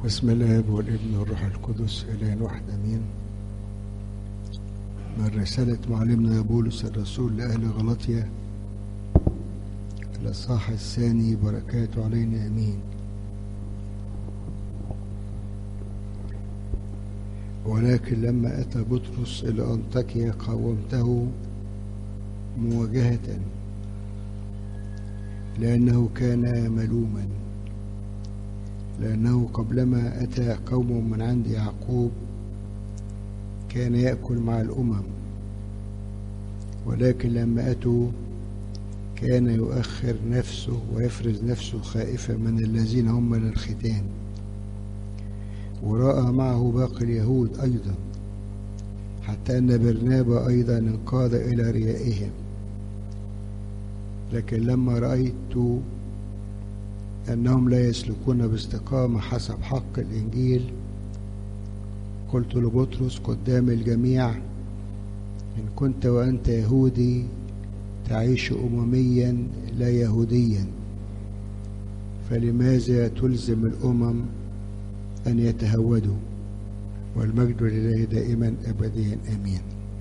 بسم الله والابن والروح القدس إله واحد أمين من رسالة معلمنا بولس الرسول لأهل غلطية الأصحاح الثاني بركاته علينا أمين ولكن لما أتى بطرس إلى أنطاكيا قاومته مواجهة لأنه كان ملوما لأنه قبلما أتى قوم من عند يعقوب كان يأكل مع الأمم ولكن لما أتوا كان يؤخر نفسه ويفرز نفسه خائفا من الذين هم للختان ورأى معه باقي اليهود أيضا حتى أن برنابا أيضا انقاد إلى ريائهم لكن لما رأيت أنهم لا يسلكون باستقامة حسب حق الإنجيل قلت لبطرس قدام الجميع إن كنت وأنت يهودي تعيش أمميا لا يهوديا فلماذا تلزم الأمم أن يتهودوا والمجد لله دائما أبديا آمين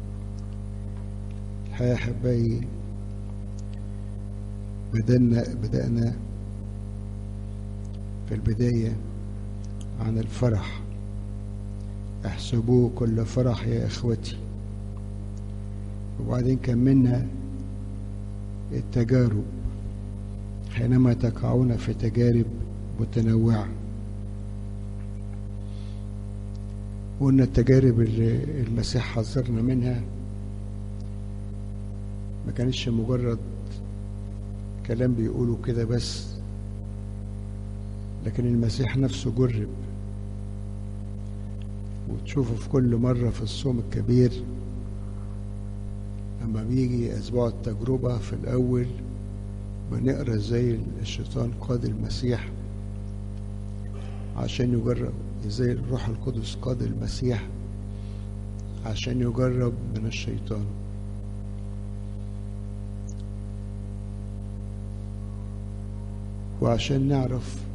الحقيقة أحبائي بدأنا بدأنا في البداية عن الفرح احسبوه كل فرح يا إخوتي وبعدين كملنا التجارب حينما تقعون في تجارب متنوعة وقلنا التجارب اللي المسيح حذرنا منها ما كانتش مجرد كلام بيقوله كده بس لكن المسيح نفسه جرب وتشوفه في كل مرة في الصوم الكبير لما بيجي أسبوع التجربة في الأول بنقرا ازاي الشيطان قاد المسيح عشان يجرب ازاي الروح القدس قاد المسيح عشان يجرب من الشيطان وعشان نعرف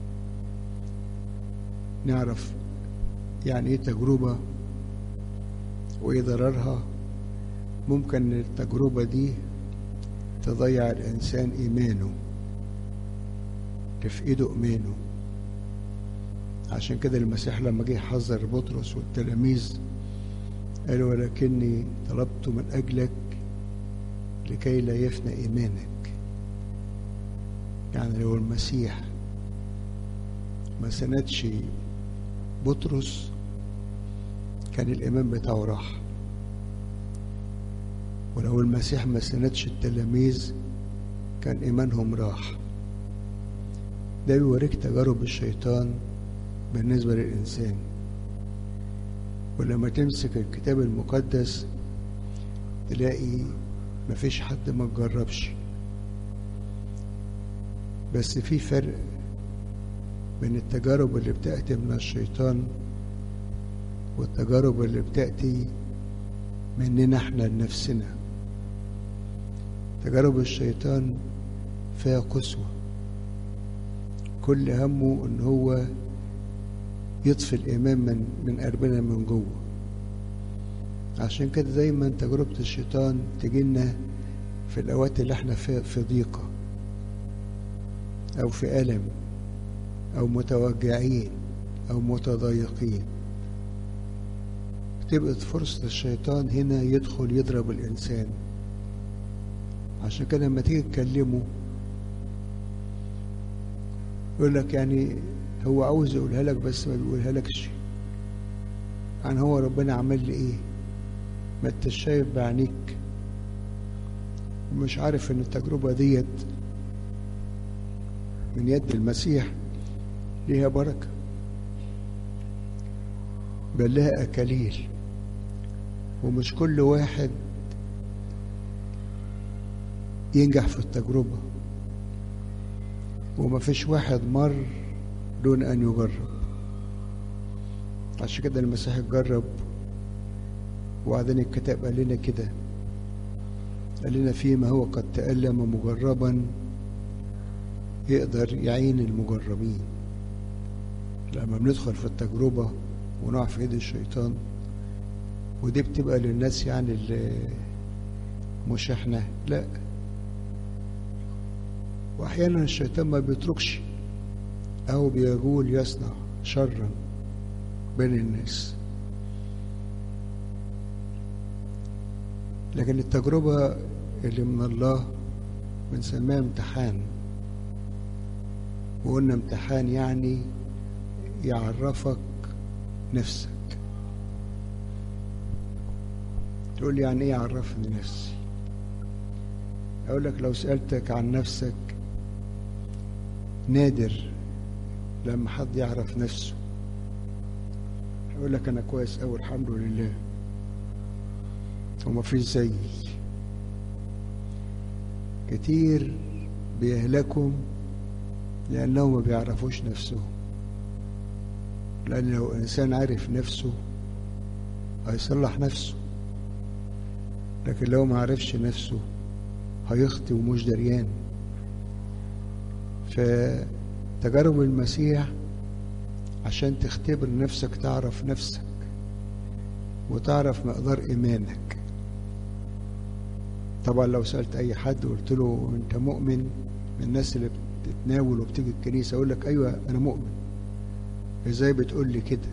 نعرف يعني ايه تجربة وايه ضررها ممكن التجربة دي تضيع الإنسان إيمانه تفقده إيمانه عشان كده المسيح لما جه يحذر بطرس والتلاميذ قال ولكني طلبت من أجلك لكي لا يفنى إيمانك يعني لو المسيح ما سندش بطرس كان الإيمان بتاعه راح ولو المسيح ما سندش التلاميذ كان إيمانهم راح ده بيوريك تجارب الشيطان بالنسبة للإنسان ولما تمسك الكتاب المقدس تلاقي مفيش حد ما تجربش بس في فرق بين التجارب اللي بتأتي من الشيطان والتجارب اللي بتأتي مننا احنا لنفسنا تجارب الشيطان فيها قسوة كل همه ان هو يطفي الإيمان من من قلبنا من جوه عشان كده دايما تجربة الشيطان تجينا في الأوقات اللي احنا في, في ضيقة أو في ألم أو متوجعين أو متضايقين تبقى فرصة الشيطان هنا يدخل يضرب الإنسان عشان كده لما تيجي تكلمه يقول لك يعني هو عاوز يقولها لك بس ما بيقولها لكش يعني هو ربنا عمل لي ايه ما انت شايف بعينيك ومش عارف ان التجربة ديت من يد المسيح ليها بركة بل لها أكاليل ومش كل واحد ينجح في التجربة وما فيش واحد مر دون أن يجرب عشان كده المسيح جرب وبعدين الكتاب قال لنا كده قال لنا فيما هو قد تألم مجربا يقدر يعين المجربين لما بندخل في التجربة ونقع في ايد الشيطان ودي بتبقى للناس يعني اللي مش احنا لا واحيانا الشيطان ما بيتركش او بيقول يصنع شرا بين الناس لكن التجربة اللي من الله بنسميها امتحان وقلنا امتحان يعني يعرفك نفسك تقول لي يعني ايه يعرفني نفسي اقول لك لو سألتك عن نفسك نادر لما حد يعرف نفسه يقول لك انا كويس قوي الحمد لله وما فيش زيي كتير بيهلكوا لأنهم ما بيعرفوش نفسهم لأن لو إنسان عارف نفسه هيصلح نفسه لكن لو ما عرفش نفسه هيخطي ومش دريان فتجارب المسيح عشان تختبر نفسك تعرف نفسك وتعرف مقدار إيمانك طبعا لو سألت أي حد وقلت له أنت مؤمن من الناس اللي بتتناول وبتيجي الكنيسة أقول لك أيوة أنا مؤمن إزاي بتقول لي كده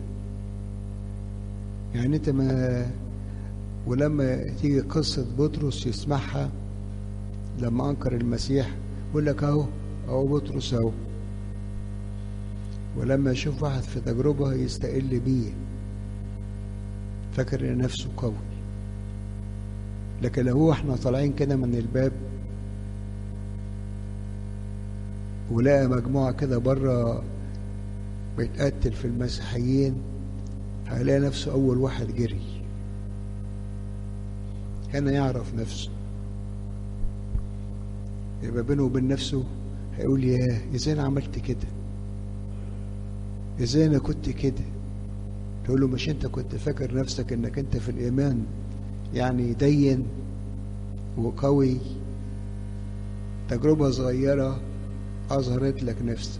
يعني أنت ما ولما تيجي قصة بطرس يسمعها لما أنكر المسيح يقول لك أهو أهو بطرس أهو ولما يشوف واحد في تجربة يستقل بيه فاكر ان نفسه قوي لكن لو هو احنا طالعين كده من الباب ولقى مجموعة كده بره بيتقتل في المسيحيين هيلاقي نفسه أول واحد جري هنا يعرف نفسه يبقى بينه وبين نفسه هيقول ياه ازاي انا عملت كده ازاي انا كنت كده تقول له مش انت كنت فاكر نفسك انك انت في الايمان يعني دين وقوي تجربة صغيرة أظهرت لك نفسك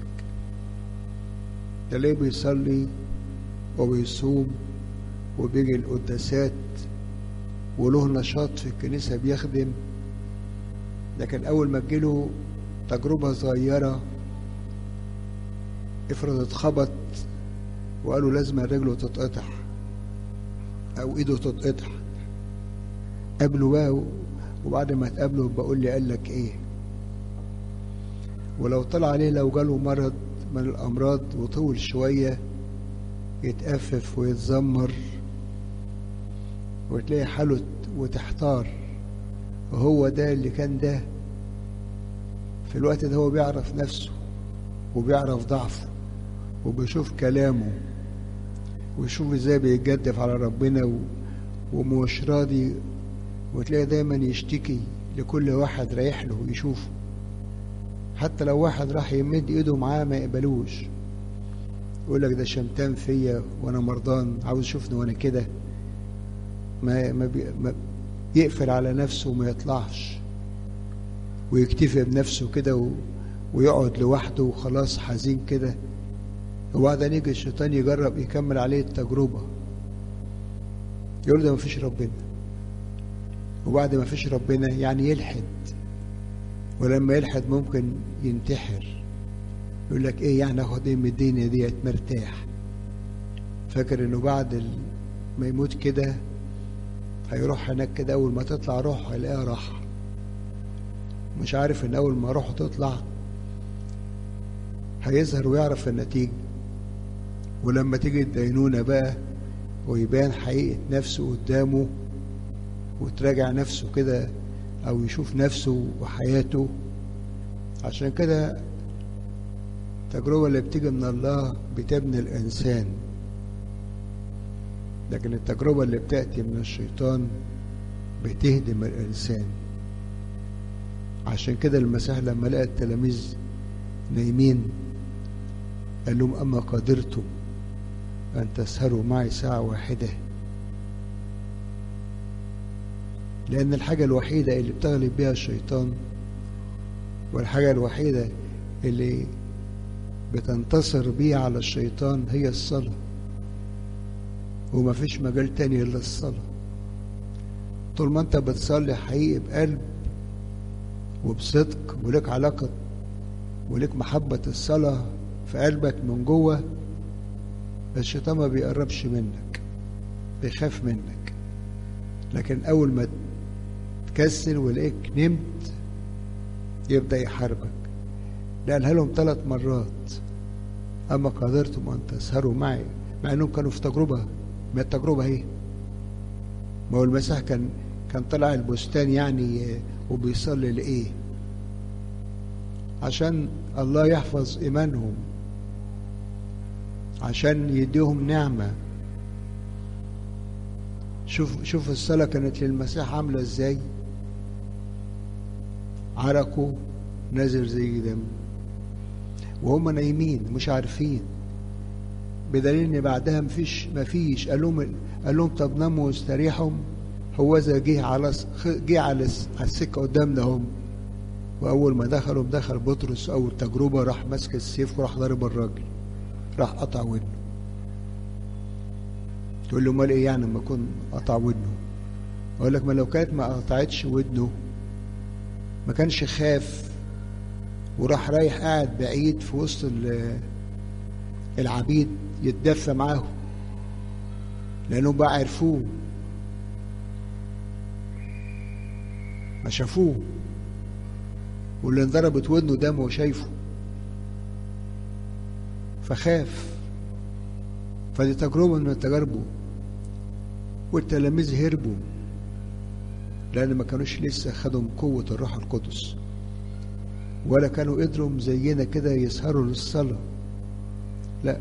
ده ليه بيصلي وبيصوم وبيجي القداسات وله نشاط في الكنيسة بيخدم لكن أول ما تجيله تجربة صغيرة افرض اتخبط وقالوا لازم رجله تتقطع او ايده تتقطع قابله بقى وبعد ما تقابله بقول لي قال لك ايه ولو طلع عليه لو جاله مرض من الامراض وطول شويه يتأفف ويتذمر وتلاقي حاله وتحتار وهو ده اللي كان ده في الوقت ده هو بيعرف نفسه وبيعرف ضعفه وبيشوف كلامه ويشوف ازاي بيتجدف على ربنا و... ومش راضي وتلاقي دايما يشتكي لكل واحد رايح له يشوفه حتى لو واحد راح يمد ايده معاه ما يقبلوش يقول لك ده شمتان فيا وانا مرضان عاوز يشوفني وانا كده ما ما, بي... ما يقفل على نفسه وما يطلعش ويكتفي بنفسه كده و... ويقعد لوحده وخلاص حزين كده وبعدين يجي الشيطان يجرب يكمل عليه التجربة يقول ده مفيش ربنا وبعد ما فيش ربنا يعني يلحد ولما يلحد ممكن ينتحر يقول لك ايه يعني اخد ايه من الدنيا ديت مرتاح فاكر انه بعد ما يموت كده هيروح هناك كده اول ما تطلع روحه هيلاقيها راحه مش عارف ان اول ما روحه تطلع هيظهر ويعرف النتيجه ولما تيجي الدينونة بقى ويبان حقيقة نفسه قدامه وتراجع نفسه كده أو يشوف نفسه وحياته عشان كده التجربة اللي بتيجي من الله بتبني الإنسان لكن التجربة اللي بتأتي من الشيطان بتهدم الإنسان عشان كده المسيح لما لقى التلاميذ نايمين قال لهم أما قدرتم أن تسهروا معي ساعة واحدة لأن الحاجة الوحيدة اللي بتغلب بها الشيطان والحاجة الوحيدة اللي بتنتصر بيه على الشيطان هي الصلاة وما فيش مجال تاني إلا الصلاة طول ما أنت بتصلي حقيقي بقلب وبصدق ولك علاقة ولك محبة الصلاة في قلبك من جوه الشيطان ما بيقربش منك بيخاف منك لكن أول ما تكسل ولاقيك نمت يبدأ يحاربك ده قالها لهم ثلاث مرات أما قدرتم أن تسهروا معي مع أنهم كانوا في تجربة ما التجربة هي ما هو المسيح كان كان طلع البستان يعني وبيصلي لإيه عشان الله يحفظ إيمانهم عشان يديهم نعمة شوف شوف الصلاة كانت للمسيح عاملة ازاي عرقه نازل زي دم وهم نايمين مش عارفين بدليل ان بعدها مفيش مفيش قال لهم قال لهم طب ناموا واستريحوا هو اذا جه على جه على السكه قدامنا هم واول ما دخلوا دخل بطرس اول تجربه راح ماسك السيف وراح ضارب الراجل راح قطع ودنه تقول له امال ايه يعني لما يكون قطع ودنه اقول لك ما لو كانت ما قطعتش ودنه ما كانش خاف وراح رايح قاعد بعيد في وسط العبيد يتدفى معاهم لانهم بقى عرفوه ما شافوه واللي انضربت ودنه ده ما هو شايفه فخاف فدي تجربة من تجاربه والتلاميذ هربوا لأن ما كانوش لسه خدوا قوة الروح القدس ولا كانوا قدروا زينا كده يسهروا للصلاة لا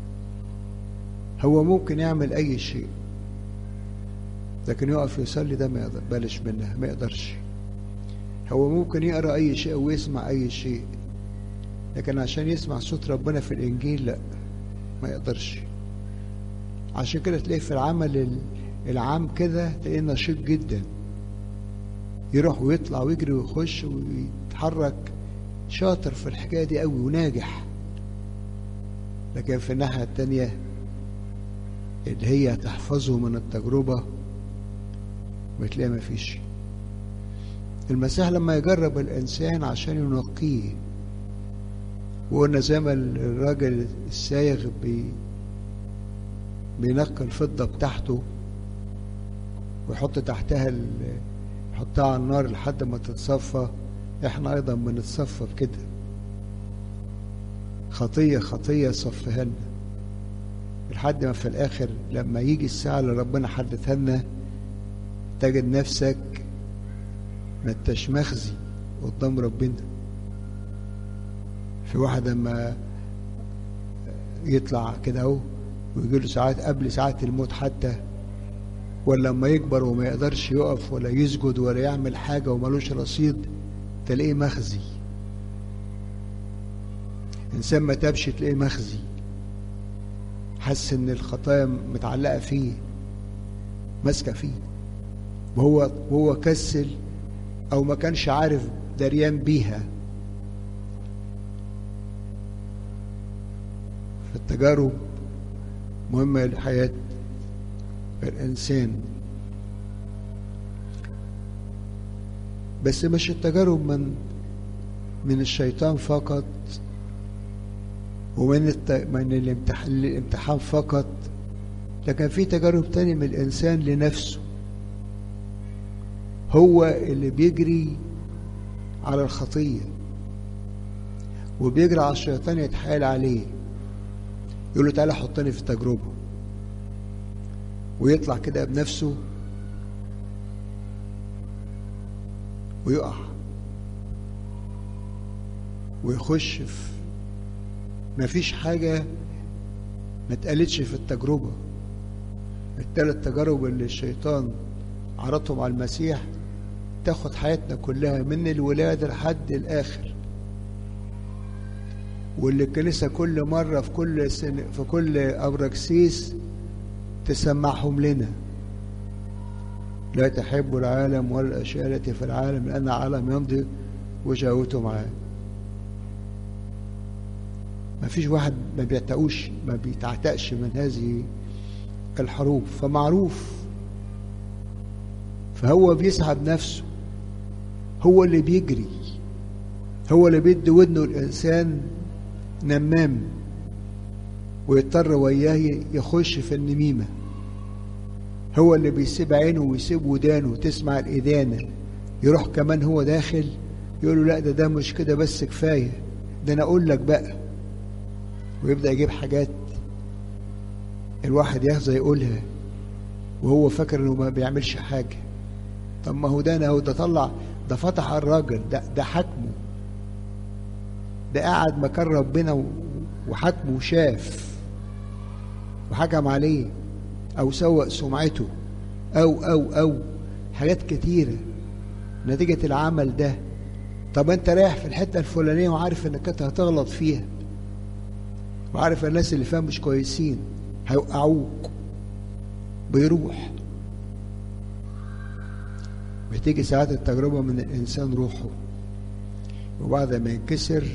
هو ممكن يعمل أي شيء لكن يقف يصلي ده ما يقدر بلاش منها ما يقدرش هو ممكن يقرأ أي شيء أو يسمع أي شيء لكن عشان يسمع صوت ربنا في الإنجيل لا ما يقدرش عشان كده تلاقيه في العمل العام كده تلاقيه نشيط جدا يروح ويطلع ويجري ويخش ويتحرك شاطر في الحكاية دي قوي وناجح لكن في الناحية التانية اللي هي تحفظه من التجربة بتلاقي ما فيش المسيح لما يجرب الإنسان عشان ينقيه وقلنا زي ما الراجل السايغ بي بينقي الفضة بتاعته ويحط تحتها ال... يحطها على النار لحد ما تتصفى احنا ايضا بنتصفى بكده خطية خطية صفها لنا لحد ما في الاخر لما يجي الساعة اللي ربنا حددها لنا تجد نفسك ما انتش مخزي قدام ربنا في واحد لما يطلع كده اهو ويجي له ساعات قبل ساعات الموت حتى ولا لما يكبر وما يقدرش يقف ولا يسجد ولا يعمل حاجة وملوش رصيد تلاقيه مخزي إنسان ما تابش تلاقيه مخزي حس إن الخطايا متعلقة فيه ماسكة فيه وهو وهو كسل أو ما كانش عارف دريان بيها فالتجارب مهمة لحياة الإنسان بس مش التجارب من من الشيطان فقط ومن الت... من الامتحان الامتحان فقط لكن في تجارب تاني من الإنسان لنفسه هو اللي بيجري على الخطية وبيجري على الشيطان يتحايل عليه يقول له تعالى حطني في التجربة ويطلع كده بنفسه ويقع ويخش في مفيش حاجة ما اتقالتش في التجربة التلات تجارب اللي الشيطان عرضهم على المسيح تاخد حياتنا كلها من الولادة لحد الآخر واللي الكنيسة كل مرة في كل سنة في كل أبركسيس تسمعهم لنا لا تحب العالم ولا الأشياء التي في العالم لأن العالم يمضي وشهوته معاه ما فيش واحد ما بيعتقوش ما بيتعتقش من هذه الحروب فمعروف فهو بيسحب نفسه هو اللي بيجري هو اللي بيدي ودنه الإنسان نمام ويضطر وياه يخش في النميمة هو اللي بيسيب عينه ويسيب ودانه تسمع الإدانة يروح كمان هو داخل يقول له لا ده ده مش كده بس كفاية ده أنا أقول لك بقى ويبدأ يجيب حاجات الواحد يهزى يقولها وهو فاكر انه ما بيعملش حاجة طب ما هو ده انا هو ده طلع ده فتح الراجل ده ده حكمه ده قعد مكان ربنا وحكمه وشاف وحكم عليه او سوق سمعته او او او حاجات كتيرة نتيجة العمل ده طب انت رايح في الحتة الفلانية وعارف انك انت هتغلط فيها وعارف الناس اللي فيها مش كويسين هيوقعوك بيروح بتيجي ساعات التجربة من الإنسان روحه وبعد ما ينكسر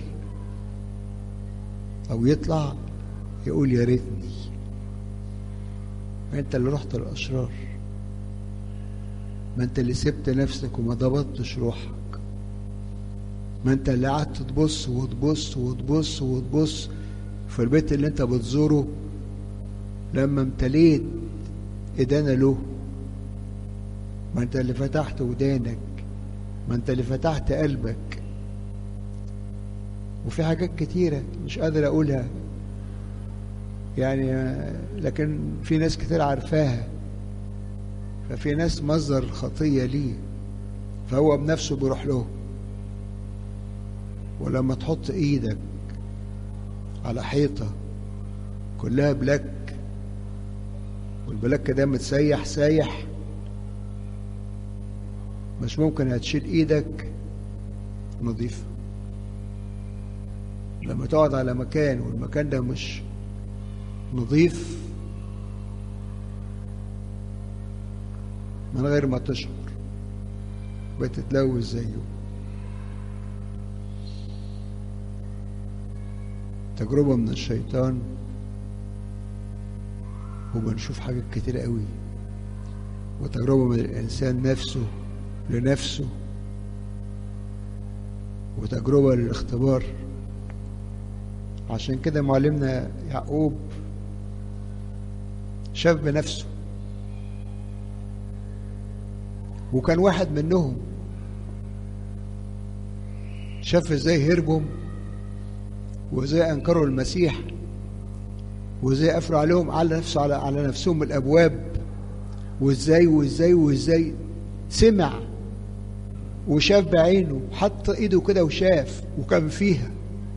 أو يطلع يقول يا ريتني ما أنت اللي رحت الأشرار ما أنت اللي سبت نفسك وما ضبطتش روحك ما أنت اللي قعدت تبص وتبص وتبص وتبص في البيت اللي أنت بتزوره لما امتليت إدانة له ما انت اللي فتحت ودانك ما انت اللي فتحت قلبك وفي حاجات كتيرة مش قادر أقولها يعني لكن في ناس كتير عارفاها ففي ناس مصدر الخطية ليه فهو بنفسه بيروح له ولما تحط ايدك على حيطة كلها بلاك والبلاك ده متسيح سايح مش ممكن هتشيل ايدك نظيفة لما تقعد على مكان والمكان ده مش نظيف من غير ما تشعر بتتلوث زيه تجربة من الشيطان وبنشوف حاجات كتيرة قوي وتجربة من الإنسان نفسه لنفسه وتجربة للاختبار عشان كده معلمنا يعقوب شاف بنفسه وكان واحد منهم شاف ازاي هربهم وازاي انكروا المسيح وازاي قفلوا عليهم على نفسه على, على نفسهم الابواب وازاي وازاي وازاي سمع وشاف بعينه حط ايده كده وشاف وكان فيها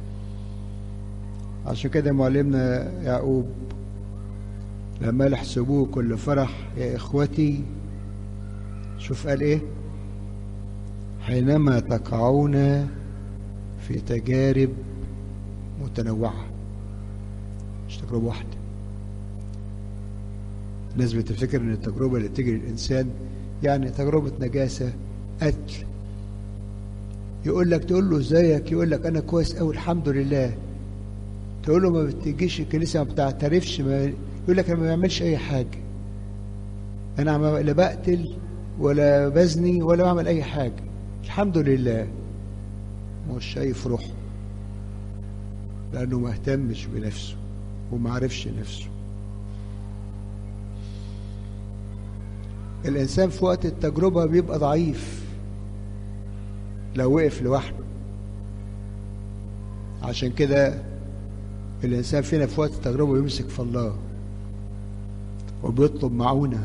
عشان كده معلمنا يعقوب لما يحسبوه كل فرح يا اخوتي شوف قال ايه حينما تقعون في تجارب متنوعة مش تجربة واحدة الناس بتفتكر ان التجربة اللي تجري الانسان يعني تجربة نجاسة قتل يقول لك تقول له ازيك يقول لك انا كويس قوي الحمد لله تقول له ما بتجيش الكنيسة ما بتعترفش ما يقول لك انا ما بعملش اي حاجة انا لا بقتل ولا بزني ولا بعمل اي حاجة الحمد لله مش شايف روحه لانه ما اهتمش بنفسه وما عرفش نفسه الانسان في وقت التجربة بيبقى ضعيف لو وقف لوحده عشان كده الانسان فينا في وقت التجربة يمسك في الله وبيطلب معونة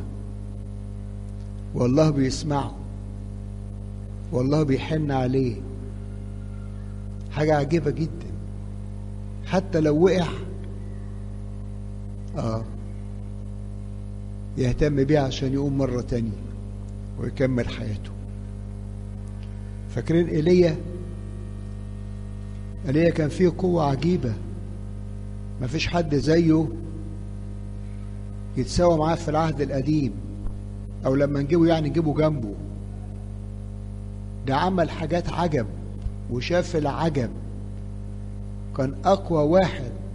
والله بيسمعه والله بيحن عليه حاجة عجيبة جدا حتى لو وقع اه يهتم بيه عشان يقوم مرة تانية ويكمل حياته فاكرين ايليا ايليا كان فيه قوة عجيبة ما فيش حد زيه يتساوى معاه في العهد القديم او لما نجيبه يعني نجيبه جنبه ده عمل حاجات عجب وشاف العجب كان اقوى واحد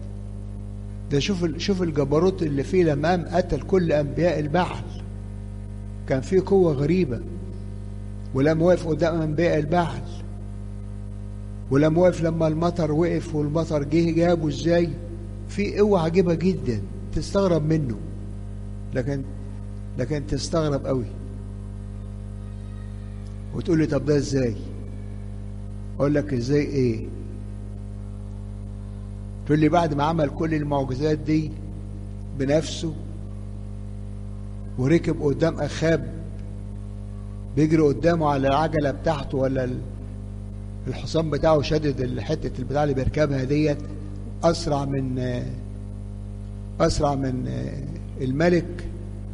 ده شوف ال- شوف الجبروت اللي فيه لما قام قتل كل انبياء البعل كان فيه قوه غريبه ولما وقف قدام انبياء البعل ولما وقف لما المطر وقف والمطر جه جابه ازاي في قوه عجيبه جدا تستغرب منه لكن لكن تستغرب قوي وتقول لي طب ده ازاي اقول لك ازاي ايه تقول لي بعد ما عمل كل المعجزات دي بنفسه وركب قدام اخاب بيجري قدامه على العجله بتاعته ولا ال- الحصان بتاعه شدد الحته البتاع اللي بيركبها ديت اسرع من اسرع من الملك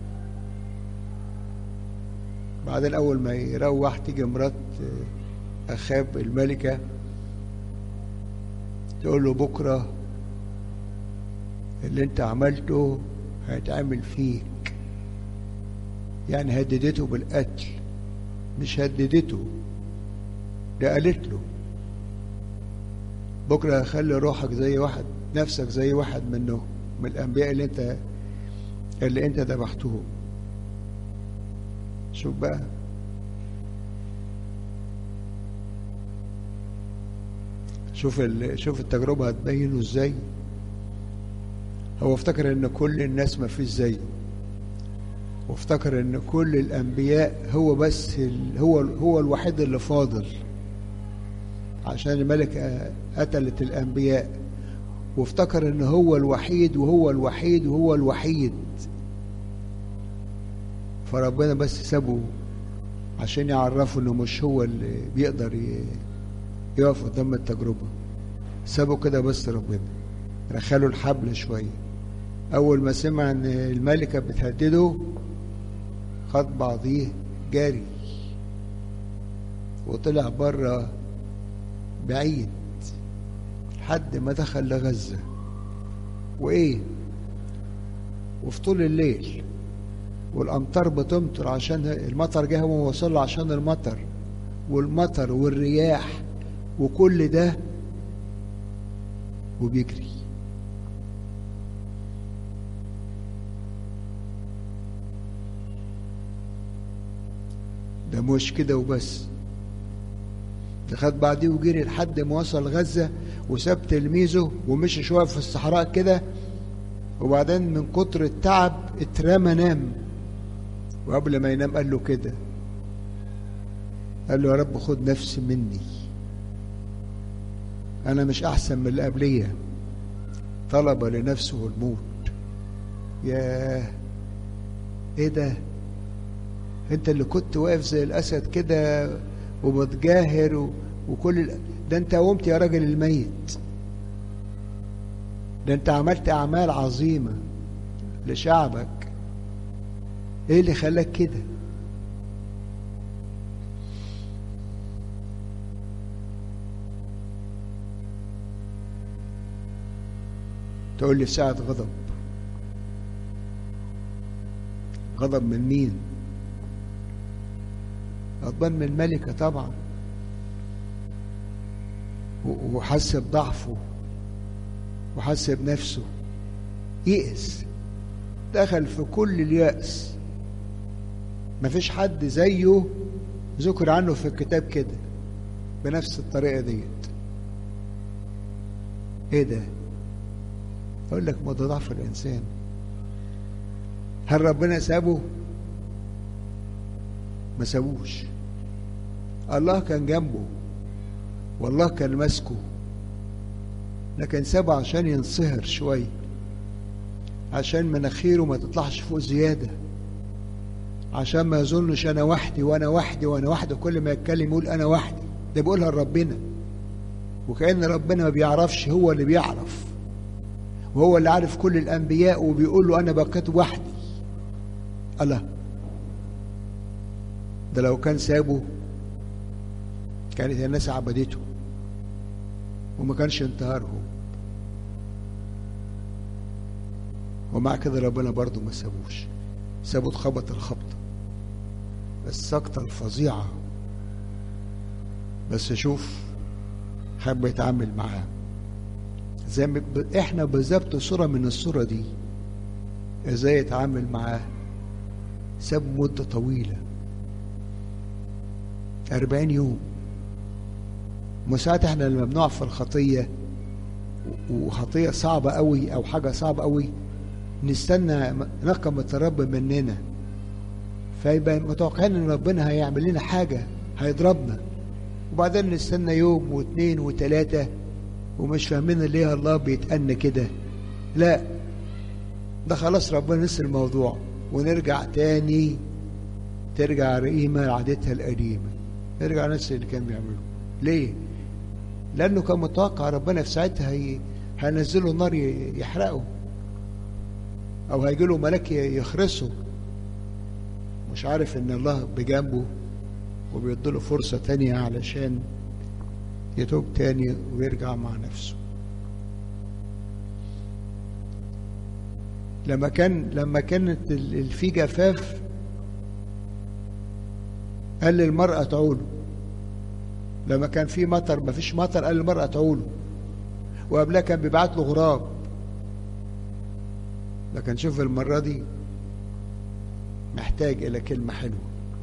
بعدين اول ما يروح تيجي مرات اخاب الملكه تقول له بكره اللي انت عملته هيتعمل فيك يعني هددته بالقتل مش هددته ده قالت له بكره هخلي روحك زي واحد نفسك زي واحد منهم من الانبياء اللي انت اللي انت ذبحتهم شوف بقى شوف ال... شوف التجربه هتبينه ازاي هو افتكر ان كل الناس ما فيش زيه وافتكر ان كل الانبياء هو بس ال... هو هو الوحيد اللي فاضل عشان الملكة قتلت الانبياء وافتكر ان هو الوحيد وهو الوحيد وهو الوحيد فربنا بس سابه عشان يعرفه انه مش هو اللي بيقدر ي... يقف قدام التجربة سابه كده بس ربنا رخاله الحبل شوية أول ما سمع إن الملكة بتهدده خد بعضيه جاري وطلع بره بعيد لحد ما دخل لغزة وإيه وفي طول الليل والأمطار بتمطر عشان المطر جه هو وصل له عشان المطر والمطر والرياح وكل ده وبيجري ده مش كده وبس ده خد بعديه وجري لحد ما وصل غزة وساب تلميذه ومشي شوية في الصحراء كده وبعدين من كتر التعب اترمى نام وقبل ما ينام قال له كده قال له يا رب خد نفسي مني أنا مش أحسن من اللي قبلية طلب لنفسه الموت ياه إيه ده أنت اللي كنت واقف زي الأسد كده ومتجاهر و... وكل ال... ده أنت قمت يا راجل الميت ده أنت عملت أعمال عظيمة لشعبك إيه اللي خلاك كده تقول لي في ساعة غضب غضب من مين غضبان من الملكة طبعا وحس بضعفه وحس بنفسه يئس دخل في كل اليأس مفيش حد زيه ذكر عنه في الكتاب كده بنفس الطريقة ديت ايه ده اقول لك ما ده ضعف الانسان هل ربنا سابه ما سابوش الله كان جنبه والله كان ماسكه لكن سابه عشان ينصهر شويه عشان مناخيره ما تطلعش فوق زياده عشان ما يظنش انا وحدي وانا وحدي وانا وحدي كل ما يتكلم يقول انا وحدي ده بيقولها لربنا وكأن ربنا ما بيعرفش هو اللي بيعرف وهو اللي عارف كل الأنبياء وبيقول له أنا بقيت وحدي الله ده لو كان سابه كانت الناس عبدته وما كانش انتهارهم ومع كده ربنا برضه ما سابوش سابه اتخبط الخبطة السقطة الفظيعة بس شوف حب يتعامل معاه زي ما ب- احنا بالظبط صورة من الصورة دي ازاي يتعامل معاه ساب مدة طويلة أربعين يوم وساعات احنا لما بنقع في الخطية وخطية صعبة قوي أو حاجة صعبة قوي نستنى نقمة الرب مننا فيبقى متوقعين ان ربنا هيعمل لنا حاجة هيضربنا وبعدين نستنى يوم واثنين وثلاثة ومش فاهمين ليه الله بيتأنى كده لا ده خلاص ربنا نسي الموضوع ونرجع تاني ترجع رقيمة لعادتها القديمة نرجع نفس اللي كان بيعمله ليه؟ لأنه كان متوقع ربنا في ساعتها هي... هينزله النار ي- يحرقه أو هيجيله ملاك ي- يخرسه مش عارف إن الله بجنبه وبيديله فرصة تانية علشان يتوب تاني ويرجع مع نفسه لما كان لما كانت ال- ال- في جفاف قال للمرأة تعوله لما كان في مطر ما فيش مطر قال للمرأة تعوله وقبلها كان بيبعت له غراب لكن شوف المرة دي محتاج إلى كلمة حلوة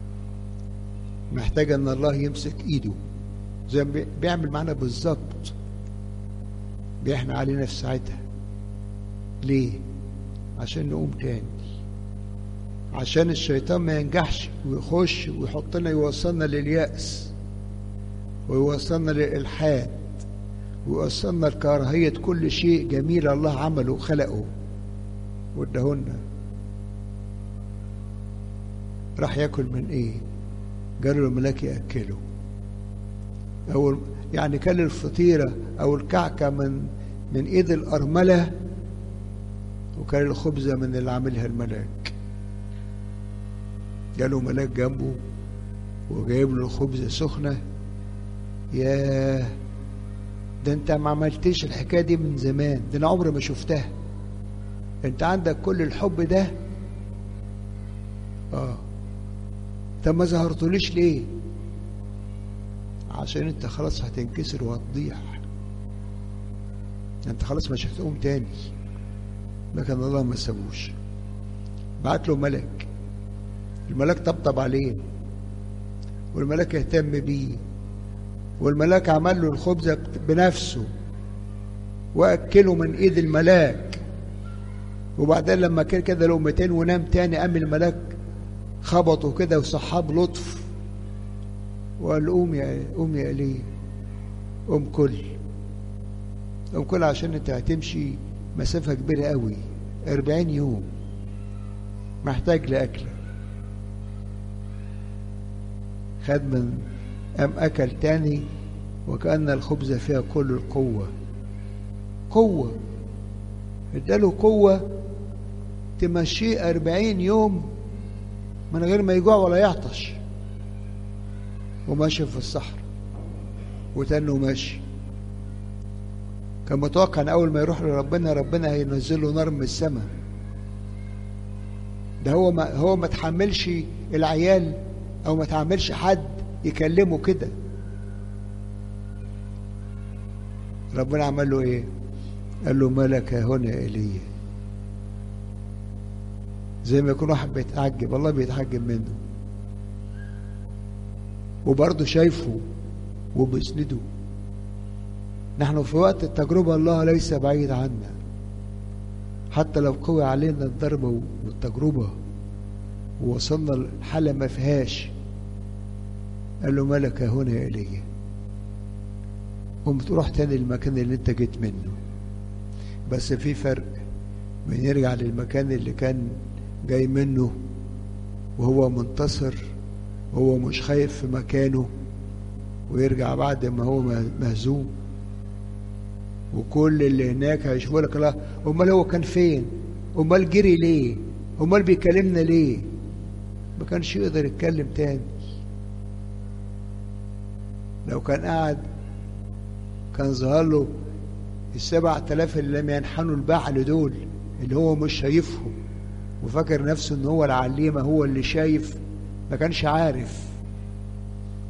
محتاج ان الله يمسك ايده زي ما بي- بيعمل معانا بالظبط بيحنى علينا في ساعتها ليه عشان نقوم تاني عشان الشيطان ما ينجحش ويخش ويحطنا يوصلنا لليأس ويوصلنا للإلحاد ويوصلنا لكراهية كل شيء جميل الله عمله وخلقه وادهولنا راح ياكل من ايه قالوا له الملاك ياكله او يعني كل الفطيره او الكعكه من من ايد الارمله وكان الخبزه من اللي عاملها الملاك جاله ملاك جنبه وجايب له خبزه سخنه ياه ده انت ما عملتش الحكايه دي من زمان ده انا عمري ما شفتها انت عندك كل الحب ده اه طب ما ظهرتوليش ليه عشان انت خلاص هتنكسر وهتضيع انت خلاص مش هتقوم تاني لكن الله ما سابوش بعت له ملك الملاك طبطب عليه والملاك اهتم بيه والملاك عمل له الخبزة بنفسه وأكله من إيد الملاك وبعدين لما كان كده لقمتين ونام تاني قام الملاك خبطه كده وصحاه بلطف وقال قوم يا قوم يا إلي قوم كل قوم كل عشان انت هتمشي مسافة كبيرة قوي أربعين يوم محتاج لأكلة خد من قام أكل تاني وكأن الخبز فيها كل القوة قوة اداله قوة تمشيه أربعين يوم من غير ما يجوع ولا يعطش وماشي في الصحراء وتنه ماشي كان متوقع ان اول ما يروح لربنا ربنا هينزل له نار من السماء ده هو ما هو ما تحملش العيال او ما تحملش حد يكلمه كده ربنا عمل له ايه قال له ملك هنا ايليا زي ما يكون واحد بيتعجب الله بيتعجب منه وبرضه شايفه وبيسنده نحن في وقت التجربة الله ليس بعيد عنا حتى لو قوي علينا الضربة والتجربة ووصلنا لحالة ما فيهاش قال له ملك هنا يا إلي قوم تروح تاني للمكان اللي انت جيت منه بس في فرق بين يرجع للمكان اللي كان جاي منه وهو منتصر وهو مش خايف في مكانه ويرجع بعد ما هو مهزوم وكل اللي هناك هيشوفوا لك لا امال هو كان فين امال جري ليه امال بيكلمنا ليه ما كانش يقدر يتكلم تاني لو كان قاعد كان ظهر له السبع تلاف اللي لم ينحنوا البعل دول اللي هو مش شايفهم وفاكر نفسه ان هو العليمه هو اللي شايف ما كانش عارف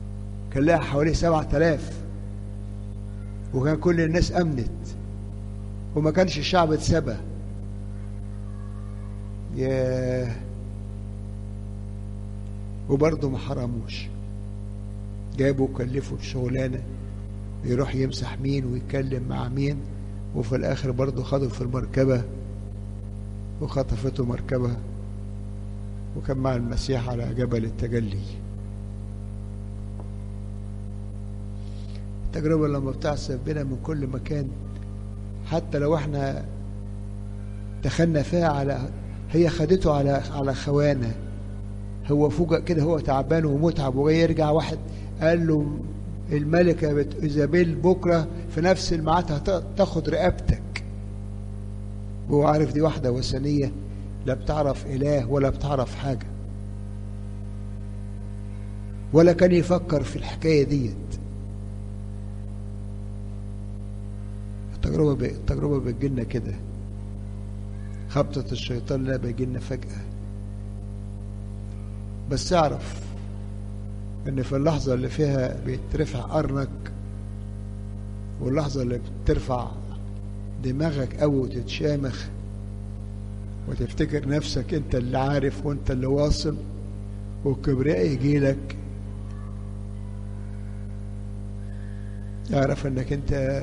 كان لها حوالي سبع تلاف وكان كل الناس امنت وما كانش الشعب اتسبى ياه وبرضه ما حرموش جابوا وكلفوا بشغلانه يروح يمسح مين ويتكلم مع مين وفي الاخر برضه خدوا في المركبه وخطفته مركبه وكان مع المسيح على جبل التجلي التجربة لما بتحصل بنا من كل مكان حتى لو احنا دخلنا فيها على هي خدته على على خوانه هو فوجئ كده هو تعبان ومتعب وجاي يرجع واحد قال له الملكة إيزابيل بكرة في نفس الميعاد هتاخد رقبتك وهو عارف دي واحدة وثنية لا بتعرف إله ولا بتعرف حاجة ولا كان يفكر في الحكاية ديت التجربة ب... التجربة بتجيلنا كده خبطة الشيطان لا بيجيلنا فجأة بس اعرف ان في اللحظة اللي فيها بيترفع قرنك واللحظة اللي بترفع دماغك قوي وتتشامخ وتفتكر نفسك انت اللي عارف وانت اللي واصل والكبرياء يجيلك اعرف انك انت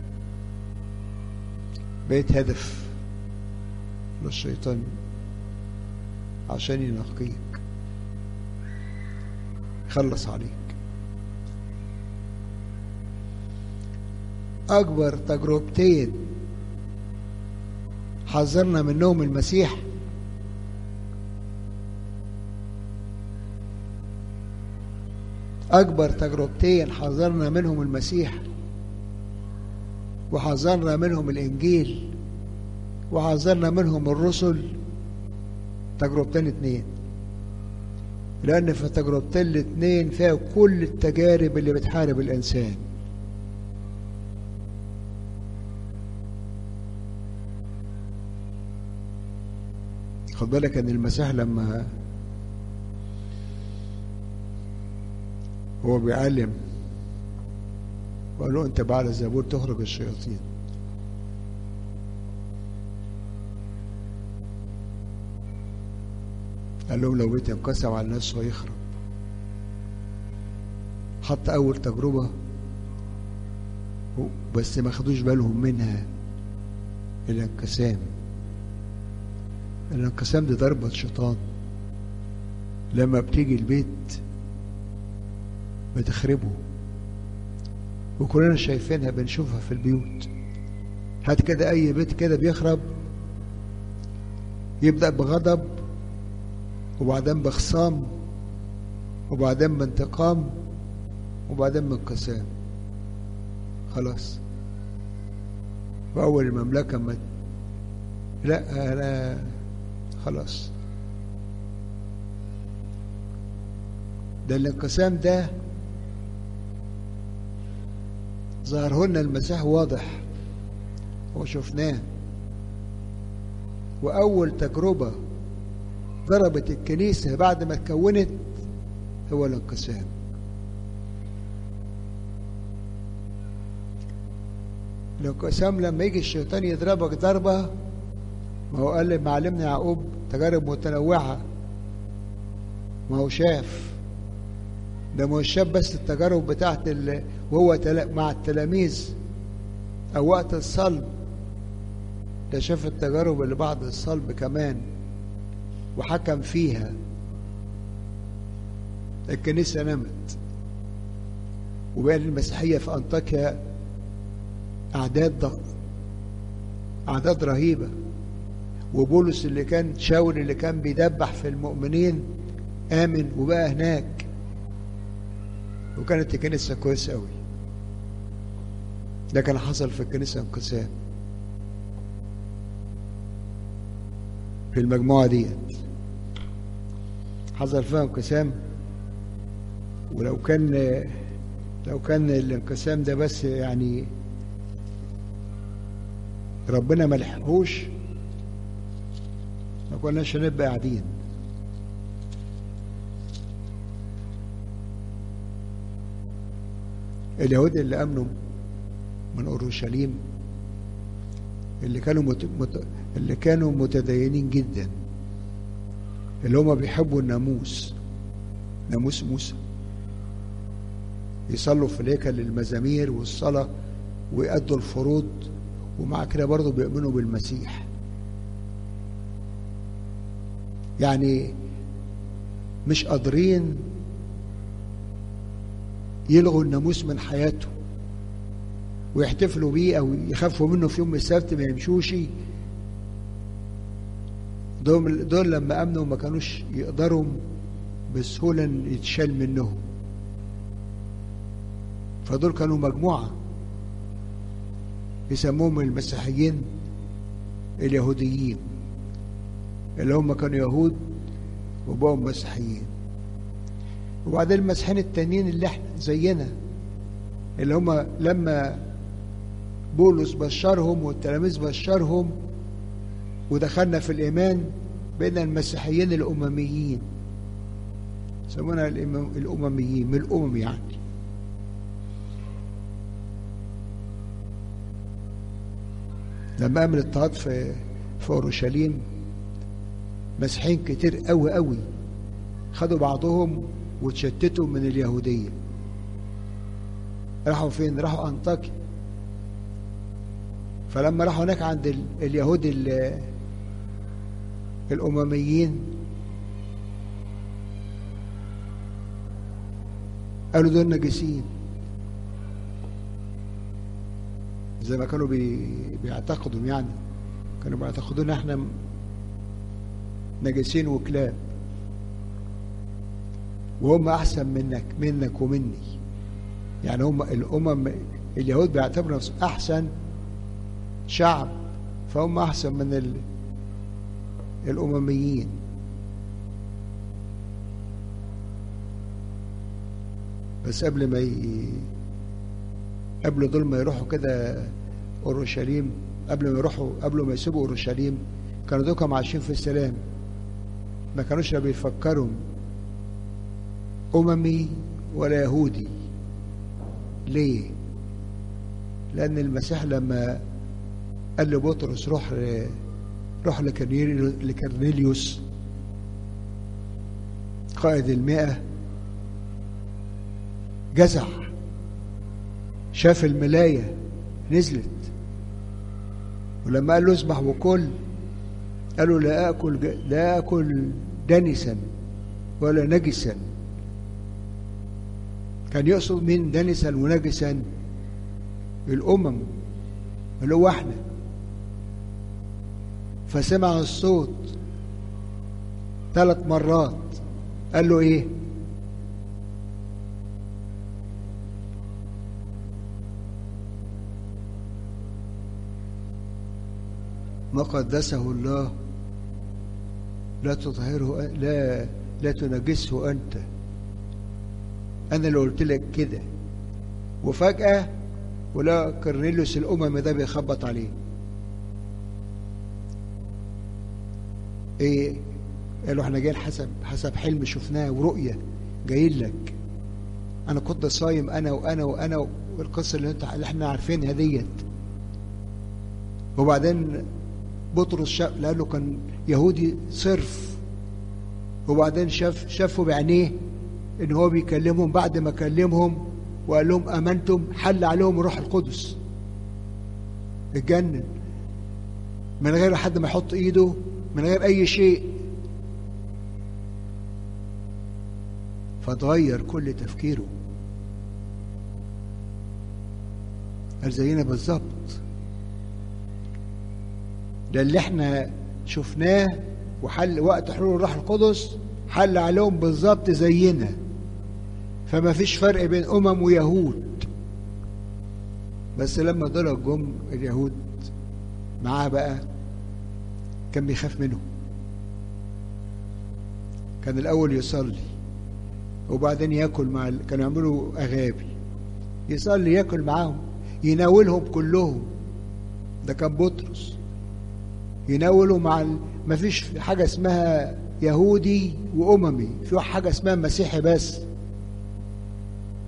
بقيت هدف للشيطان عشان ينقيك خلص عليك أكبر تجربتين حذرنا منهم المسيح أكبر تجربتين حذرنا منهم المسيح وحذرنا منهم الإنجيل وحذرنا منهم الرسل تجربتين اتنين لأن في تجربتين الاتنين فيها كل التجارب اللي بتحارب الإنسان خد بالك ان المسيح لما هو بيعلم وقال له انت بعد الزبور تخرج الشياطين قال لهم لو بيت ينقسم على الناس ويخرب حط اول تجربه بس ما خدوش بالهم منها الانقسام الانقسام دي ضربة شيطان لما بتيجي البيت بتخربه وكلنا شايفينها بنشوفها في البيوت هات كده اي بيت كده بيخرب يبدأ بغضب وبعدين بخصام وبعدين بانتقام وبعدين بانقسام خلاص وأول المملكة ما لا أنا خلاص ده الانقسام ده ظهره لنا المسيح واضح وشفناه وأول تجربة ضربت الكنيسة بعد ما اتكونت هو الانقسام الانقسام لما يجي الشيطان يضربك ضربة ما هو قال معلمنا يعقوب تجارب متنوعة ما هو شاف ده ما هو شاف بس التجارب بتاعت ال... وهو تل... مع التلاميذ أو وقت الصلب ده شاف التجارب اللي بعد الصلب كمان وحكم فيها الكنيسة نمت وبقى المسيحية في أنطاكيا أعداد ضغط أعداد رهيبة وبولس اللي كان شاول اللي كان بيدبح في المؤمنين آمن وبقى هناك وكانت الكنيسة كويسة أوي ده كان حصل في الكنيسة انقسام في المجموعة ديت حصل فيها انقسام ولو كان لو كان الانقسام ده بس يعني ربنا ما لحقوش ما كناش هنبقى قاعدين اليهود اللي امنوا من اورشليم اللي كانوا مت... مت... اللي كانوا متدينين جدا اللي هم بيحبوا الناموس ناموس موسى يصلوا في الهيكل المزامير والصلاة ويأدوا الفروض ومع كده برضه بيؤمنوا بالمسيح يعني مش قادرين يلغوا الناموس من حياته ويحتفلوا بيه او يخافوا منه في يوم السبت ما يمشوش دول دول لما امنوا ما كانوش يقدروا بسهوله يتشال منهم فدول كانوا مجموعه يسموهم المسيحيين اليهوديين اللي هم كانوا يهود وبقوا مسيحيين وبعدين المسيحيين التانيين اللي احنا زينا اللي هم لما بولس بشرهم والتلاميذ بشرهم ودخلنا في الإيمان بين المسيحيين الأمميين يسمونها الأمميين من الأمم يعني لما قام الاضطهاد في في أورشليم مسيحيين كتير قوي قوي خدوا بعضهم وتشتتوا من اليهودية راحوا فين؟ راحوا أنطاكيا فلما راحوا هناك عند اليهود الأمميين قالوا دول نجسين زي ما كانوا بي... بيعتقدوا يعني كانوا بيعتقدون احنا نجسين وكلاب وهم احسن منك منك ومني يعني هم الامم اليهود بيعتبروا نفسهم احسن شعب فهم احسن من ال... الامميين بس قبل ما ي... قبل دول ما يروحوا كده اورشليم قبل ما يروحوا قبل ما يسيبوا اورشليم كانوا دوكم عايشين في السلام ما كانوش لا بيفكروا اممي ولا يهودي ليه لان المسيح لما قال لبطرس روح روح لكرنيليوس قائد المئة جزع شاف الملاية نزلت ولما قال له اسمح وكل قالوا لا أكل لا أكل دنسا ولا نجسا كان يقصد من دنسا ونجسا الأمم اللي هو احنا فسمع الصوت ثلاث مرات قال له ايه ما قدسه الله لا تطهره لا لا تنجسه انت انا اللي قلت لك كده وفجاه ولا كرنيليوس الامم ده بيخبط عليه ايه قالوا احنا جايين حسب حسب حلم شفناه ورؤيه جايين لك انا كنت صايم انا وانا وانا والقصه اللي انت اللي احنا عارفينها ديت وبعدين بطرس شاف قال له كان يهودي صرف وبعدين شاف شافوا بعينيه ان هو بيكلمهم بعد ما كلمهم وقال لهم امنتم حل عليهم الروح القدس اتجنن من غير حد ما يحط ايده من غير اي شيء فتغير كل تفكيره قال زينا بالظبط ده اللي احنا شفناه وحل وقت حلول الروح القدس حل عليهم بالظبط زينا فما فيش فرق بين امم ويهود بس لما دول جم اليهود معاه بقى كان بيخاف منهم كان الاول يصلي وبعدين ياكل مع ال... كانوا يعملوا اغابي يصلي ياكل معاهم يناولهم كلهم ده كان بطرس يناولوا مع ال... ما فيش حاجه اسمها يهودي واممي في حاجه اسمها مسيحي بس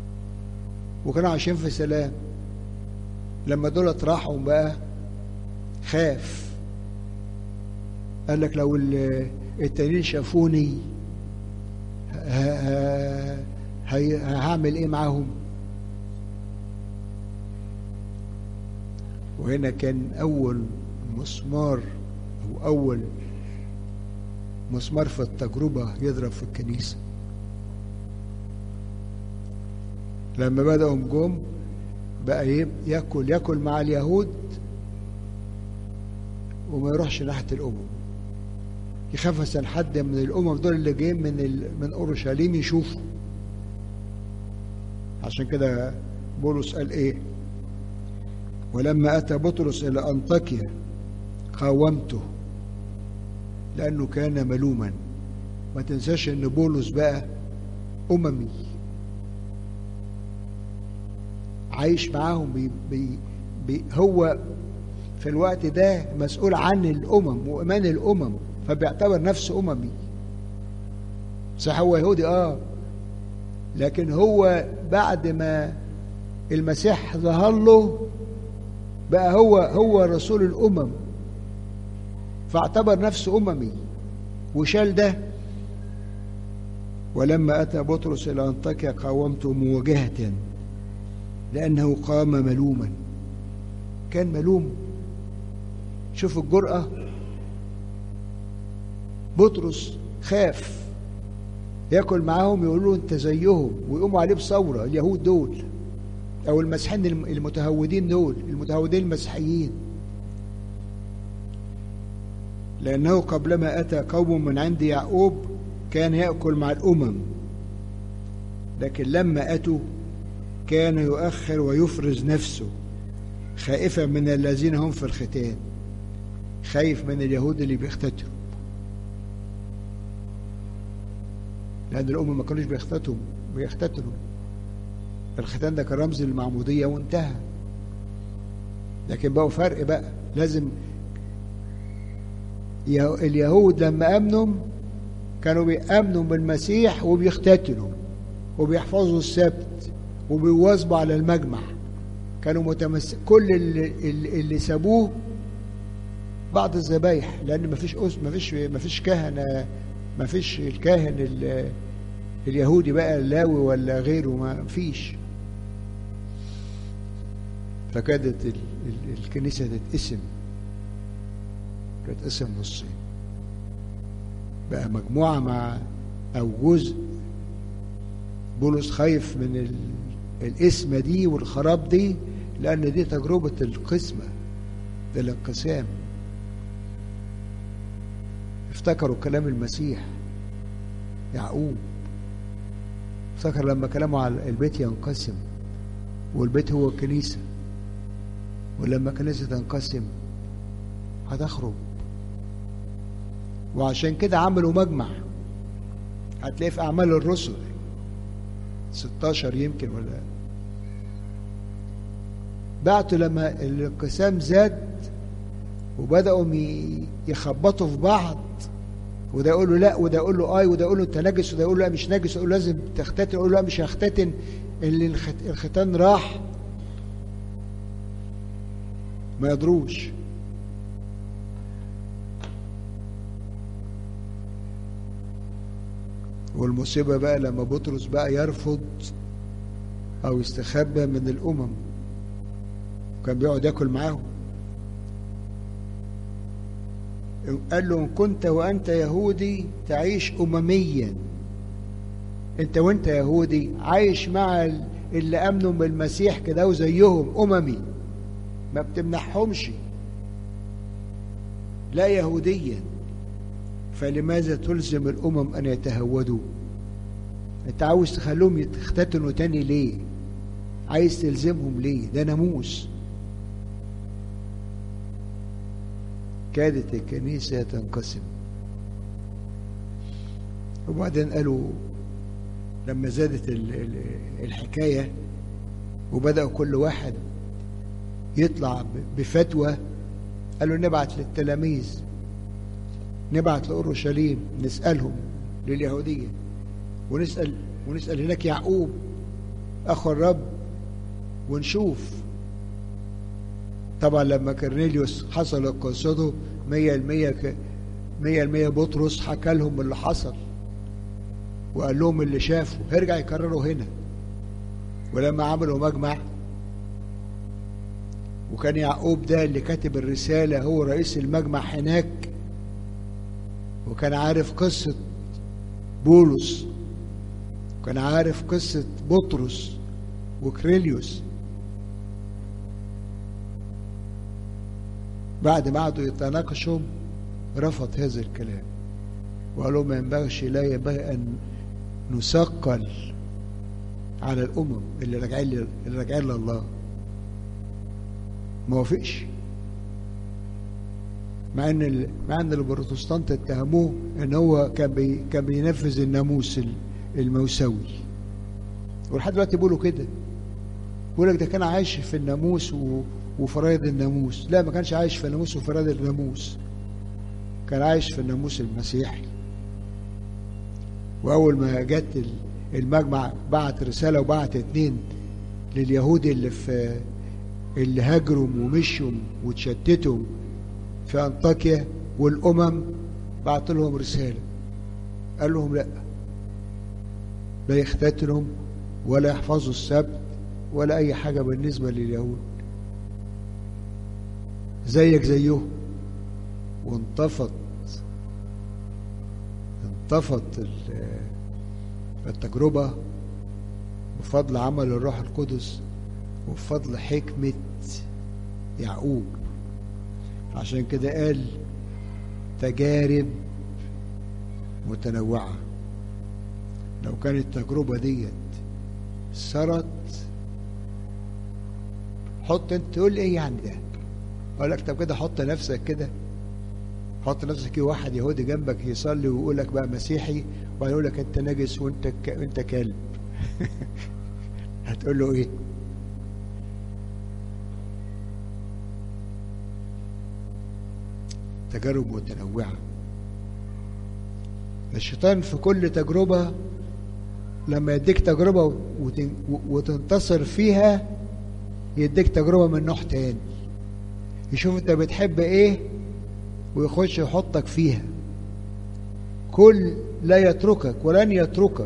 وكانوا عايشين في سلام لما دول راحوا بقى خاف قال لك لو التانيين شافوني هعمل ايه معاهم وهنا كان اول مسمار او اول مسمار في التجربة يضرب في الكنيسة لما بدأوا جم بقى ياكل ياكل مع اليهود وما يروحش ناحية الأمم يخاف مثلا حد من الأمم دول اللي جايين من ال... من أورشليم يشوفوا عشان كده بولس قال إيه ولما أتى بطرس إلى أنطاكيا قاومته لأنه كان ملوما ما تنساش إن بولس بقى أممي عايش معاهم بي بي بي هو في الوقت ده مسؤول عن الأمم وإيمان الأمم فبيعتبر نفسه أممي صح هو يهودي آه لكن هو بعد ما المسيح ظهر له بقى هو هو رسول الأمم فاعتبر نفسه أممي وشال ده ولما أتى بطرس إلى أنطاكيا قاومته مواجهة لأنه قام ملوما كان ملوم شوف الجرأة بطرس خاف ياكل معاهم يقولوا له انت زيهم ويقوموا عليه بثوره اليهود دول او المسيحيين المتهودين دول المتهودين المسيحيين لانه قبلما اتى قوم من عند يعقوب كان ياكل مع الامم لكن لما اتوا كان يؤخر ويفرز نفسه خائفا من الذين هم في الختان خايف من اليهود اللي بيختتروا لأن الأمم ما كانوش بيختتوا بيختتلوا الختان ده كان رمز للمعمودية وانتهى لكن بقوا فرق بقى لازم اليهود لما أمنوا كانوا بيأمنوا بالمسيح وبيختتلوا وبيحفظوا السبت وبيواظبوا على المجمع كانوا متمسك كل اللي, اللي سابوه بعض الذبايح لان مفيش أس مفيش مفيش كهنه مفيش الكاهن اليهودي بقى اللاوي ولا غيره ما فيش فكادت الكنيسه تتقسم تتقسم نصين بقى مجموعه مع او جزء بولس خايف من القسمه دي والخراب دي لان دي تجربه القسمه ده الانقسام افتكروا كلام المسيح يعقوب افتكر لما كلامه على البيت ينقسم والبيت هو الكنيسة ولما الكنيسة تنقسم هتخرب وعشان كده عملوا مجمع هتلاقيه في أعمال الرسل 16 يمكن ولا بعتوا لما الانقسام زاد وبدأوا يخبطوا في بعض وده يقول له لا وده يقول له اي وده يقول له انت نجس وده يقول له لا مش نجس يقول له لازم تختتن يقول له لا مش هختتن اللي الختان راح ما يدروش والمصيبة بقى لما بطرس بقى يرفض أو يستخبى من الأمم كان بيقعد ياكل معاهم قال له إن كنت وأنت يهودي تعيش أمميا أنت وأنت يهودي عايش مع اللي أمنوا بالمسيح كده وزيهم أممي ما بتمنحهمش لا يهوديا فلماذا تلزم الأمم أن يتهودوا أنت عاوز تخليهم يختتنوا تاني ليه عايز تلزمهم ليه ده ناموس كادت الكنيسة تنقسم وبعدين قالوا لما زادت الحكاية وبدأوا كل واحد يطلع بفتوى قالوا نبعت للتلاميذ نبعت لأورشليم نسألهم لليهودية ونسأل ونسأل هناك يعقوب أخو الرب ونشوف طبعا لما كرنيليوس حصل قصته مية المية ك... مية المية بطرس حكى لهم اللي حصل وقال لهم اللي شافه هيرجع يكرروا هنا ولما عملوا مجمع وكان يعقوب ده اللي كاتب الرسالة هو رئيس المجمع هناك وكان عارف قصة بولس وكان عارف قصة بطرس وكريليوس بعد ما قعدوا يتناقشوا رفض هذا الكلام وقال لهم ما ينبغيش لا ينبغي ان نثقل على الامم اللي راجعين اللي راجعين لله ما وافقش مع ان ال... مع ان البروتستانت اتهموه ان هو كان بي... كان بينفذ الناموس الموسوي ولحد دلوقتي بيقولوا كده بيقول لك ده كان عايش في الناموس و... وفرائض الناموس لا ما كانش عايش في الناموس وفرائض الناموس كان عايش في الناموس المسيحي واول ما جت المجمع بعت رساله وبعت اتنين لليهود اللي في اللي هاجروا ومشوا وتشتتوا في انطاكيا والامم بعت لهم رساله قال لهم لا لا يختتنوا ولا يحفظوا السبت ولا اي حاجه بالنسبه لليهود زيك زيهم وانطفت انطفت التجربة بفضل عمل الروح القدس وبفضل حكمة يعقوب عشان كده قال تجارب متنوعة لو كانت التجربة ديت سرت حط انت تقول ايه يعني ده اقول لك طب كده حط نفسك كده حط نفسك كده واحد يهودي جنبك يصلي ويقول لك بقى مسيحي وبعدين يقول لك انت نجس وانت ك... انت كلب هتقول له ايه تجارب متنوعة الشيطان في كل تجربة لما يديك تجربة وتن... وتنتصر فيها يديك تجربة من نوع تاني يشوف انت بتحب ايه ويخش يحطك فيها كل لا يتركك ولن يتركك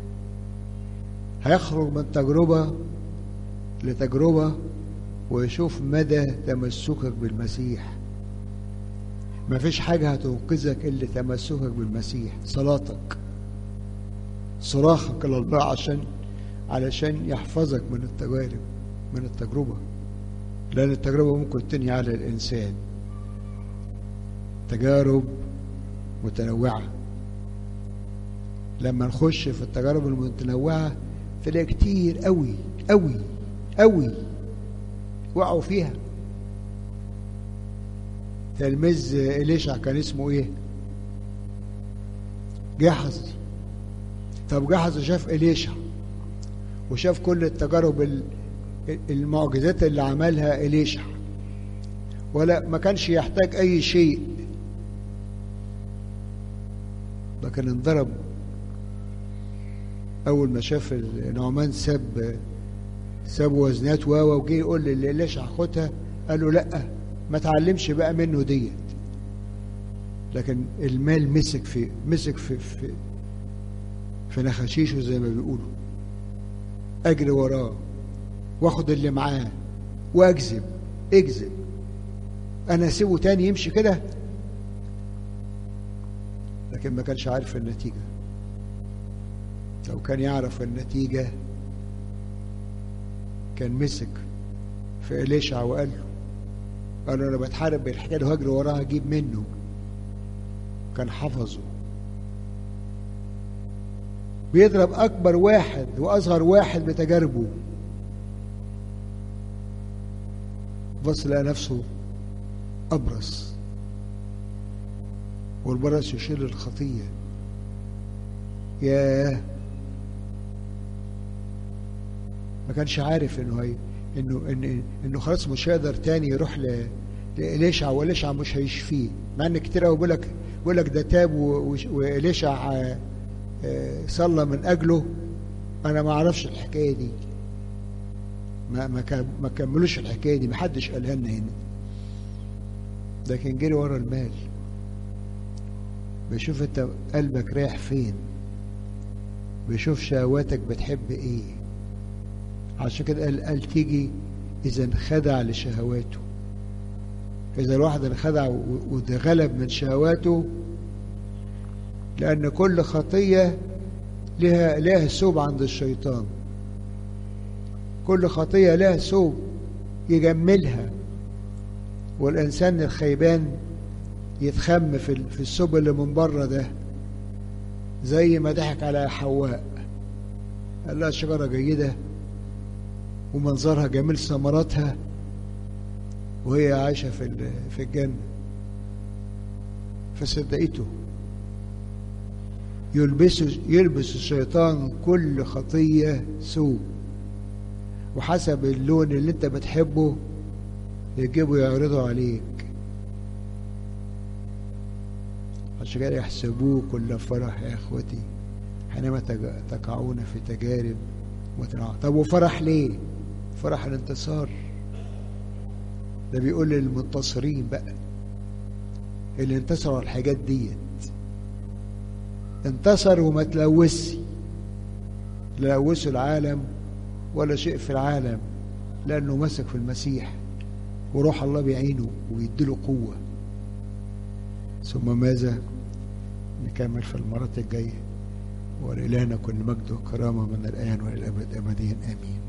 هيخرج من تجربة لتجربة ويشوف مدى تمسكك بالمسيح ما فيش حاجة هتنقذك إلا تمسكك بالمسيح صلاتك صراخك لله عشان علشان يحفظك من التجارب من التجربة لأن التجربة ممكن تنهي على الإنسان تجارب متنوعة لما نخش في التجارب المتنوعة تلاقي كتير قوي قوي قوي وقعوا فيها تلميذ إليشع كان اسمه ايه جحظ طب جحظ شاف إليشع وشاف كل التجارب المعجزات اللي عملها إليشع ولا ما كانش يحتاج أي شيء لكن انضرب أول ما شاف نعمان ساب ساب وزنات واوا وجه يقول لي ليش هاخدها قال له لا ما تعلمش بقى منه ديت لكن المال مسك في مسك في في في نخاشيشه زي ما بيقولوا اجري وراه واخد اللي معاه واكذب اكذب انا اسيبه تاني يمشي كده لكن ما كانش عارف النتيجه لو كان يعرف النتيجه كان مسك في إليشع وقال له قال له انا بتحارب بالحكايه دي وهجري وراها اجيب منه كان حفظه بيضرب اكبر واحد واصغر واحد بتجاربه بص لقى نفسه ابرص والبرص يشيل الخطيه ياه ما كانش عارف انه هي انه إن انه خلاص مش هيقدر تاني يروح ل لإليشع وإليشع مش هيشفيه مع ان كتير قوي بيقول لك بيقول لك ده تاب وإليشع صلى من اجله انا ما اعرفش الحكايه دي ما ما ما كملوش الحكايه دي ما حدش قالها لنا هنا لكن جري ورا المال بيشوف انت قلبك رايح فين بيشوف شهواتك بتحب ايه عشان كده قال, قال تيجي اذا انخدع لشهواته اذا الواحد انخدع وتغلب من شهواته لان كل خطيه لها لها ثوب عند الشيطان كل خطيه لها ثوب يجملها والانسان الخيبان يتخم في في الثوب اللي من بره ده زي ما ضحك على حواء قال لها شجره جيده ومنظرها جميل ثمراتها وهي عايشه في في الجنه فصدقته يلبس يلبس الشيطان كل خطيه ثوب وحسب اللون اللي انت بتحبه يجيبه يعرضه عليك عشان كده يحسبوه كل فرح يا اخوتي حينما تقعون في تجارب وتنعم طب وفرح ليه فرح الانتصار ده بيقول للمنتصرين بقى اللي انتصروا على الحاجات ديت انتصر وما تلوثي لا لوثوا العالم ولا شيء في العالم لانه مسك في المسيح وروح الله بيعينه ويديله قوه ثم ماذا نكمل في المرات الجايه ولإلهنا كل مجد وكرامه من الان والى الابد ابديا امين